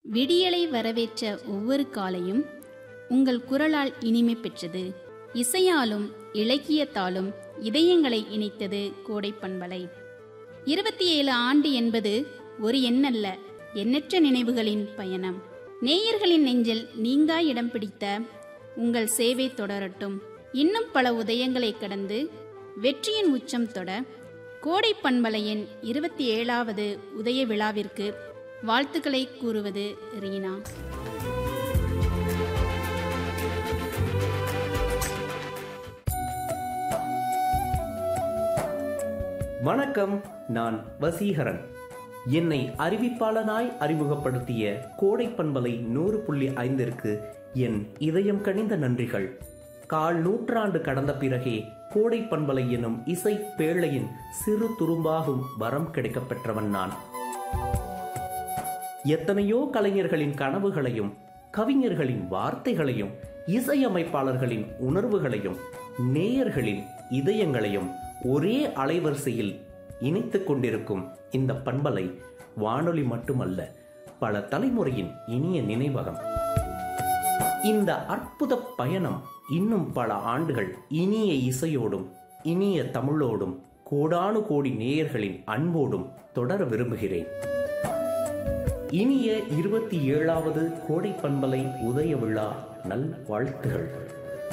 விடியலை வரவேற்ற ஒவ்வொரு காலையும் உங்கள் குரலால் இனிமை பெற்றது இசையாலும் இலக்கியத்தாலும் இதயங்களை இணைத்தது கோடை பண்பலை இருபத்தி ஏழு ஆண்டு என்பது ஒரு எண்ணல்ல எண்ணற்ற நினைவுகளின் பயணம் நேயர்களின் நெஞ்சில் நீங்கா இடம் பிடித்த உங்கள் சேவை தொடரட்டும் இன்னும் பல உதயங்களை கடந்து வெற்றியின் உச்சம் தொட கோடை பண்பலையின் இருபத்தி ஏழாவது உதய விழாவிற்கு வாழ்த்துக்களை கூறுவது ரீனா வணக்கம் நான் வசீகரன் என்னை அறிவிப்பாளனாய் அறிமுகப்படுத்திய கோடை பண்பலை நூறு புள்ளி ஐந்திற்கு என் இதயம் கனிந்த நன்றிகள் கால் நூற்றாண்டு கடந்த பிறகே கோடை பண்பலை எனும் இசை பேழையின் சிறு துரும்பாகும் வரம் கிடைக்கப் பெற்றவன் நான் எத்தனையோ கலைஞர்களின் கனவுகளையும் கவிஞர்களின் வார்த்தைகளையும் இசையமைப்பாளர்களின் உணர்வுகளையும் நேயர்களின் இதயங்களையும் ஒரே அலைவரிசையில் இணைத்துக் கொண்டிருக்கும் இந்த பண்பலை வானொலி மட்டுமல்ல பல தலைமுறையின் இனிய நினைவகம் இந்த அற்புத பயணம் இன்னும் பல ஆண்டுகள் இனிய இசையோடும் இனிய தமிழோடும் கோடானு கோடி நேயர்களின் அன்போடும் தொடர விரும்புகிறேன் இனிய இருபத்தி ஏழாவது கோடை பண்பலை உதய விழா நல் வாழ்த்துகள்